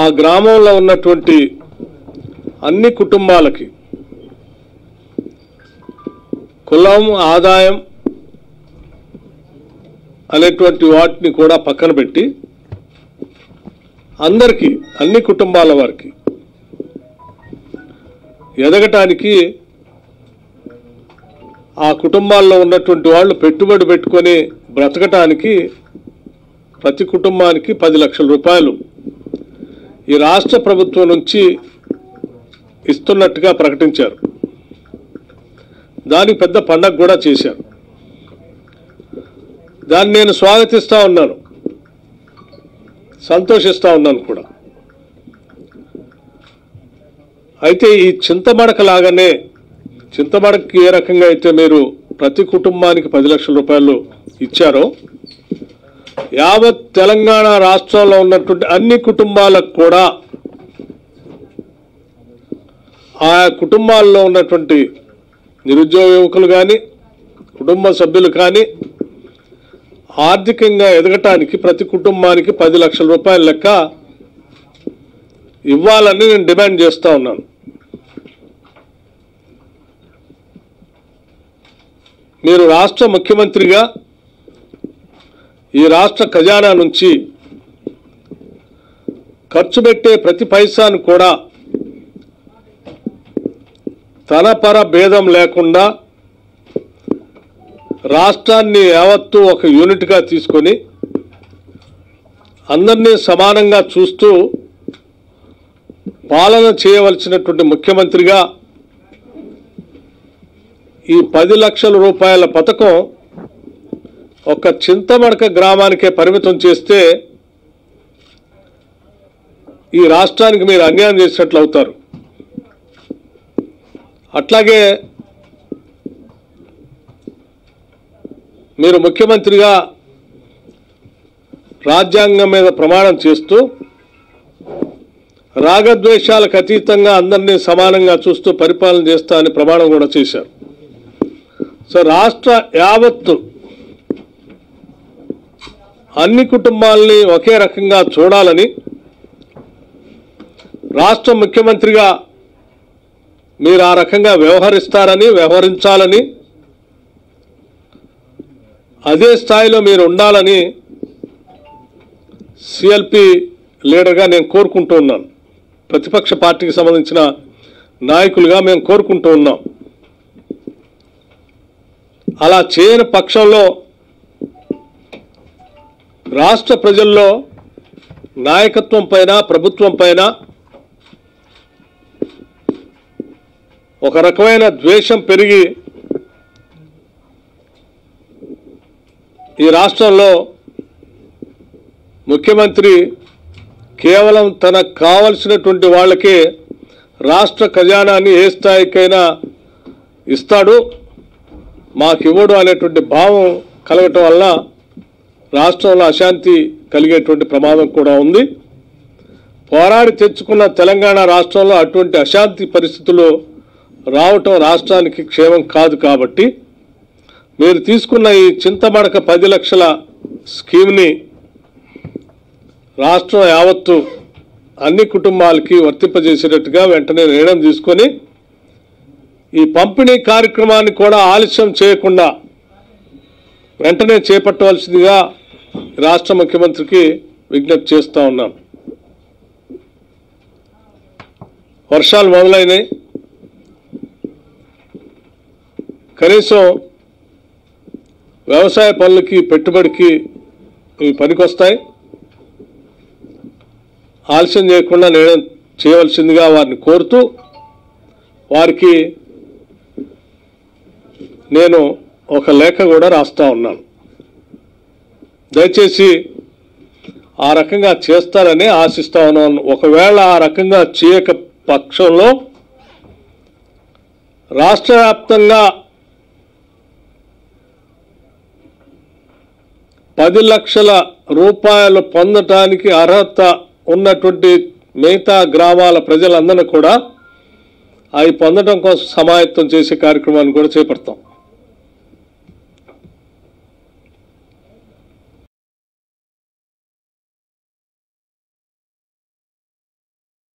ఆ గ్రామంలో ఉన్నటువంటి అన్ని కుటుంబాలకి కులం ఆదాయం అనేటువంటి వాటిని కూడా పక్కన పెట్టి అందరికీ అన్ని కుటుంబాల వారికి ఎదగటానికి ఆ కుటుంబాల్లో ఉన్నటువంటి వాళ్ళు పెట్టుబడి పెట్టుకొని బ్రతకటానికి ప్రతి కుటుంబానికి పది లక్షల రూపాయలు ఈ రాష్ట్ర ప్రభుత్వం నుంచి ఇస్తున్నట్టుగా ప్రకటించారు దానికి పెద్ద పండగ కూడా చేశారు దాన్ని నేను స్వాగతిస్తా ఉన్నాను సంతోషిస్తా ఉన్నాను కూడా అయితే ఈ చింతమడక లాగానే చింతమడకకి ఏ రకంగా అయితే మీరు ప్రతి కుటుంబానికి పది లక్షల రూపాయలు ఇచ్చారో యావత్ తెలంగాణ రాష్ట్రంలో ఉన్నటువంటి అన్ని కుటుంబాలకు కూడా ఆ కుటుంబాల్లో ఉన్నటువంటి నిరుద్యోగ యువకులు కానీ కుటుంబ సభ్యులు కానీ ఆర్థికంగా ఎదగటానికి ప్రతి కుటుంబానికి పది లక్షల రూపాయల లెక్క ఇవ్వాలని నేను డిమాండ్ చేస్తా ఉన్నాను మీరు రాష్ట్ర ముఖ్యమంత్రిగా ఈ రాష్ట్ర ఖజానా నుంచి ఖర్చు పెట్టే ప్రతి పైసాను కూడా తన పర భేదం లేకుండా రాష్ట్రాన్ని యావత్తు ఒక యూనిట్గా తీసుకొని అందరినీ సమానంగా చూస్తూ పాలన చేయవలసినటువంటి ముఖ్యమంత్రిగా ఈ పది లక్షల రూపాయల పథకం ఒక చింతమడక గ్రామానికే పరిమితం చేస్తే ఈ రాష్ట్రానికి మీరు అన్యాయం చేసినట్లు అవుతారు అట్లాగే మీరు ముఖ్యమంత్రిగా రాజ్యాంగం మీద ప్రమాణం చేస్తూ రాగద్వేషాలకు అతీతంగా అందరినీ సమానంగా చూస్తూ పరిపాలన చేస్తా అని ప్రమాణం కూడా చేశారు సో రాష్ట్ర యావత్తు అన్ని కుటుంబాలని ఒకే రకంగా చూడాలని రాష్ట్ర ముఖ్యమంత్రిగా మీరు ఆ రకంగా వ్యవహరిస్తారని వ్యవహరించాలని అదే స్థాయిలో మీరు ఉండాలని సిఎల్పి లీడర్గా నేను కోరుకుంటూ ఉన్నాను ప్రతిపక్ష పార్టీకి సంబంధించిన నాయకులుగా మేము కోరుకుంటూ ఉన్నాం అలా చేయని పక్షంలో రాష్ట్ర ప్రజల్లో నాయకత్వం పైన ప్రభుత్వం పైన ఒక రకమైన ద్వేషం పెరిగి ఈ రాష్ట్రంలో ముఖ్యమంత్రి కేవలం తనకు కావలసినటువంటి వాళ్ళకే రాష్ట్ర ఖజానాన్ని ఏ స్థాయికైనా ఇస్తాడు మాకు ఇవ్వడు అనేటువంటి భావం కలగటం వల్ల రాష్ట్రంలో అశాంతి కలిగేటువంటి ప్రమాదం కూడా ఉంది పోరాడి తెచ్చుకున్న తెలంగాణ రాష్ట్రంలో అటువంటి అశాంతి పరిస్థితులు రావటం రాష్ట్రానికి క్షేమం కాదు కాబట్టి మీరు తీసుకున్న ఈ చింతమడక పది లక్షల స్కీమ్ని రాష్ట్రం యావత్తు అన్ని కుటుంబాలకి వర్తింపజేసేటట్టుగా వెంటనే నిర్ణయం తీసుకొని ఈ పంపిణీ కార్యక్రమాన్ని కూడా ఆలస్యం చేయకుండా వెంటనే చేపట్టవలసిందిగా రాష్ట్ర ముఖ్యమంత్రికి విజ్ఞప్తి చేస్తూ ఉన్నాను వర్షాలు మొదలైనాయి కనీసం వ్యవసాయ పనులకి పెట్టుబడికి ఇవి పనికొస్తాయి ఆలస్యం చేయకుండా నిర్ణయం చేయవలసిందిగా వారిని కోరుతూ వారికి నేను ఒక లేఖ కూడా రాస్తా ఉన్నాను దయచేసి ఆ రకంగా చేస్తారని ఆశిస్తా ఉన్నాను ఒకవేళ ఆ రకంగా చేయక పక్షంలో రాష్ట్ర వ్యాప్తంగా పది లక్షల రూపాయలు పొందటానికి అర్హత ఉన్నటువంటి మిగతా గ్రామాల ప్రజలందరినీ కూడా అవి పొందడం కోసం సమాయత్తం చేసే కార్యక్రమాన్ని కూడా చేపడతాం